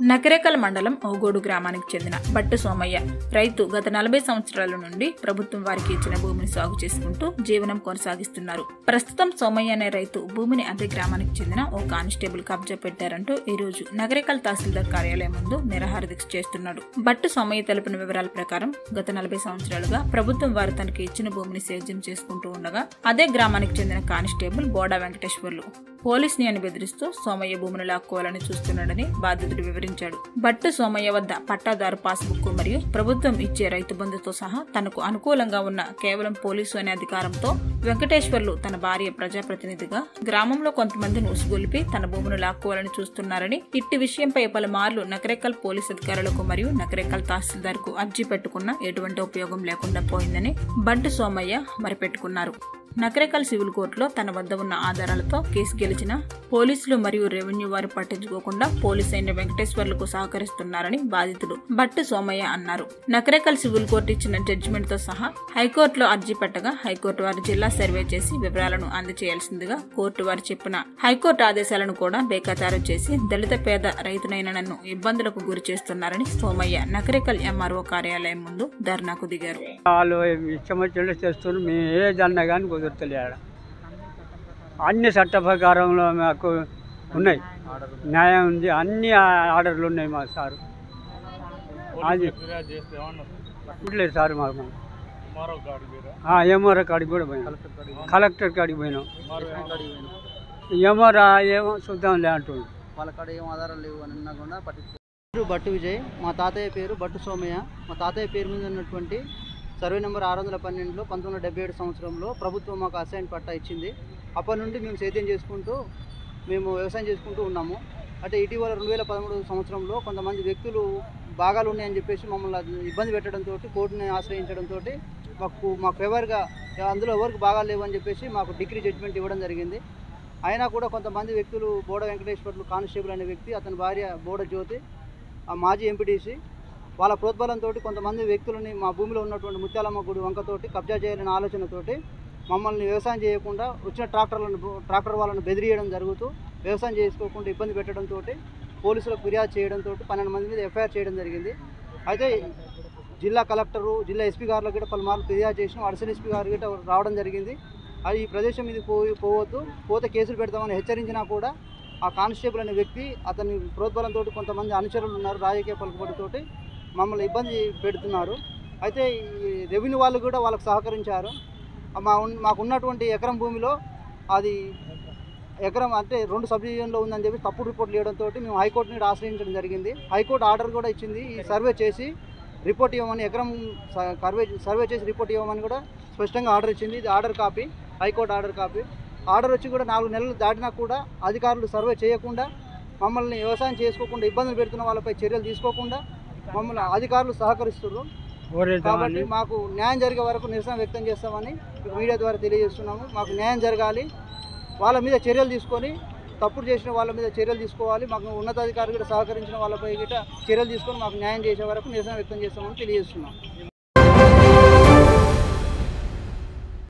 నకరేకల్ మండలం ఓగోడు గ్రామానికి చెందిన బట్టు సోమయ్య రైతు గత నలభై సంవత్సరాల నుండి ప్రభుత్వం వారికి ఇచ్చిన భూమిని సాగు చేసుకుంటూ జీవనం కొనసాగిస్తున్నారు ప్రస్తుతం సోమయ్య అనే రైతు భూమిని అదే గ్రామానికి చెందిన ఓ కానిస్టేబుల్ కబ్జా పెట్టారంటూ ఈ రోజు నగరేకల్ తహసీల్దార్ కార్యాలయం ముందు నిరాహార దీక్ష చేస్తున్నాడు బట్టు సోమయ్య తెలిపిన వివరాల ప్రకారం గత నలభై సంవత్సరాలుగా ప్రభుత్వం వారు తనకి ఇచ్చిన భూమిని సేద్యం చేసుకుంటూ ఉండగా అదే గ్రామానికి చెందిన కానిస్టేబుల్ బోడా వెంకటేశ్వర్లు పోలీస్ ని బెదిరిస్తూ సోమయ్య భూములు లాక్కోవాలని చూస్తున్నాడని బాధితుడు వివరించాడు బట్టు సోమయ్య వద్ద పట్టాదారు పాస్బుక్ మరియు ప్రభుత్వం ఇచ్చే రైతు బంధుతో సహా తనకు అనుకూలంగా ఉన్న కేవలం పోలీసు అనే అధికారంతో వెంకటేశ్వర్లు తన భార్య ప్రజాప్రతినిధిగా గ్రామంలో కొంతమందిని ఉసుగొలిపి తన భూములు లాక్కోవాలని చూస్తున్నారని ఇట్టి విషయంపై పలుమార్లు నకరేకల్ పోలీస్ అధికారులకు మరియు నకరేకల్ తహసీల్దార్ కు అర్జీ పెట్టుకున్నా ఎటువంటి ఉపయోగం లేకుండా పోయిందని బంటు సోమయ్య మరిపెట్టుకున్నారు నకరేకల్ సివిల్ కోర్టులో తన వద్ద ఉన్న ఆధారాలతో కేసు గెలిచిన పోలీసులు మరియు రెవెన్యూ వారు పట్టించుకోకుండా పోలీస్ అయిన వెంకటేశ్వర్లకు సహకరిస్తున్నారని బాధితుడు బట్టు సోమయ్య అన్నారు నకరేకల్ సివిల్ కోర్టు ఇచ్చిన జడ్జిమెంట్ తో సహా హైకోర్టులో అర్జీ పెట్టగా హైకోర్టు వారు జిల్లా సర్వే చేసి వివరాలను అందజేయాల్సిందిగా కోర్టు వారు చెప్పిన హైకోర్టు ఆదేశాలను కూడా బేఖాతారు చేసి దళిత పేద రైతునైన నన్ను ఇబ్బందులకు గురి చేస్తున్నారని సోమయ్య నకరేకల్ ఎంఆర్ఓ కార్యాలయం ముందు ధర్నాకు దిగారు వాళ్ళు ఇష్టం వచ్చినట్టు చేస్తున్నారు మేము ఏదన్నా కానీ కుదురుతలేడ అన్ని చట్ట ప్రకారంలో మాకు ఉన్నాయి న్యాయం ఉంది అన్ని ఆర్డర్లు ఉన్నాయి మా సారు అది ఇట్లేదు సార్ మాకు ఎంఆర్ఓ కాడికి కూడా పోయినాం కలెక్టర్ కాడికి పోయినాం ఎంఆర్ఓ ఏమో చూద్దాంలే అంటుండు వాళ్ళ కాడ ఏం ఆధారాలు లేవు అని అన్నా కూడా పట్టించుకో పేరు బట్టు విజయ్ మా తాతయ్య పేరు బట్టు సోమయ్య మా తాతయ్య పేరు మీద ఉన్నటువంటి సర్వే నెంబర్ ఆరు వందల పన్నెండులో పంతొమ్మిది వందల డెబ్బై ఏడు సంవత్సరంలో ప్రభుత్వం మాకు అసైన్ పట్టా ఇచ్చింది అప్పటి నుండి మేము సేద్యం చేసుకుంటూ మేము వ్యవసాయం చేసుకుంటూ ఉన్నాము అంటే ఇటీవల రెండు వేల పదమూడు సంవత్సరంలో కొంతమంది వ్యక్తులు భాగాలు ఉన్నాయని చెప్పేసి మమ్మల్ని అది ఇబ్బంది పెట్టడంతో కోర్టుని ఆశ్రయించడంతో మాకు మాకు ఫేవర్గా అందులో ఎవరికి భాగాలు లేవని చెప్పేసి మాకు డిగ్రీ జడ్జిమెంట్ ఇవ్వడం జరిగింది అయినా కూడా కొంతమంది వ్యక్తులు బోడ వెంకటేశ్వర్లు కానిస్టేబుల్ అనే వ్యక్తి అతని భార్య బోడ జ్యోతి ఆ మాజీ ఎంపీటీసీ వాళ్ళ ప్రోద్బలంతో కొంతమంది వ్యక్తులని మా భూమిలో ఉన్నటువంటి ముత్యాలమ్మ గుడి వంకతోటి కబ్జా చేయాలనే ఆలోచనతోటి మమ్మల్ని వ్యవసాయం చేయకుండా వచ్చిన ట్రాక్టర్లను ట్రాక్టర్ వాళ్ళని బెదిరియడం జరుగుతూ వ్యవసాయం చేసుకోకుండా ఇబ్బంది పెట్టడంతో పోలీసులకు ఫిర్యాదు చేయడంతో పన్నెండు మంది మీద ఎఫ్ఐఆర్ చేయడం జరిగింది అయితే జిల్లా కలెక్టరు జిల్లా ఎస్పీ గారులకు కూడా పలుమార్లు ఫిర్యాదు చేసినాం అడిషనల్ ఎస్పీ గారు కూడా రావడం జరిగింది అది ఈ ప్రదేశం మీద పోయి పోవద్దు పోతే కేసులు పెడతామని హెచ్చరించినా కూడా ఆ కానిస్టేబుల్ అనే వ్యక్తి అతని ప్రోద్బలంతో కొంతమంది అనుచరులు ఉన్నారు రాజకీయ పలుకుబడితోటి మమ్మల్ని ఇబ్బంది పెడుతున్నారు అయితే ఈ రెవెన్యూ వాళ్ళు కూడా వాళ్ళకి సహకరించారు ఆ మా ఉన్- మాకు ఉన్నటువంటి ఎకరం భూమిలో అది ఎకరం అంటే రెండు సబ్ డివిజన్లో ఉందని చెప్పి తప్పుడు రిపోర్ట్లు ఇవ్వడంతో మేము హైకోర్టుని ఆశ్రయించడం జరిగింది హైకోర్టు ఆర్డర్ కూడా ఇచ్చింది ఈ సర్వే చేసి రిపోర్ట్ ఇవ్వమని ఎకరం స- సర్వే సర్వే చేసి రిపోర్ట్ ఇవ్వమని కూడా స్పష్టంగా ఆర్డర్ ఇచ్చింది ఇది order copy high court order copy order వచ్చి కూడా నాలుగు నెలలు దాటినా కూడా అధికారులు సర్వే చేయకుండా మమ్మల్ని వ్యవసాయం చేసుకోకుండా ఇబ్బందులు పెడుతున్న వాళ్ళపై చర్యలు తీసుకోకుండా మమ్మల్ని అధికారులు సహకరిస్తున్నారు కాబట్టి ఓరేద్దామని మాకు న్యాయం జరిగే వరకు నిరసన వ్యక్తం చేస్తామని మీకు మీడియా ద్వారా తెలియజేస్తున్నాము మాకు న్యాయం జరగాలి వాళ్ళ మీద చర్యలు తీసుకొని తప్పుడు చేసిన వాళ్ళ మీద చర్యలు తీసుకోవాలి మాకు ఉన్నతాధికారులు కూడా సహకరించిన వాళ్ళపై గిట్ట చర్యలు తీసుకొని మాకు న్యాయం చేసే వరకు నిరసన వ్యక్తం చేస్తామని తెలియజేస్తున్నాం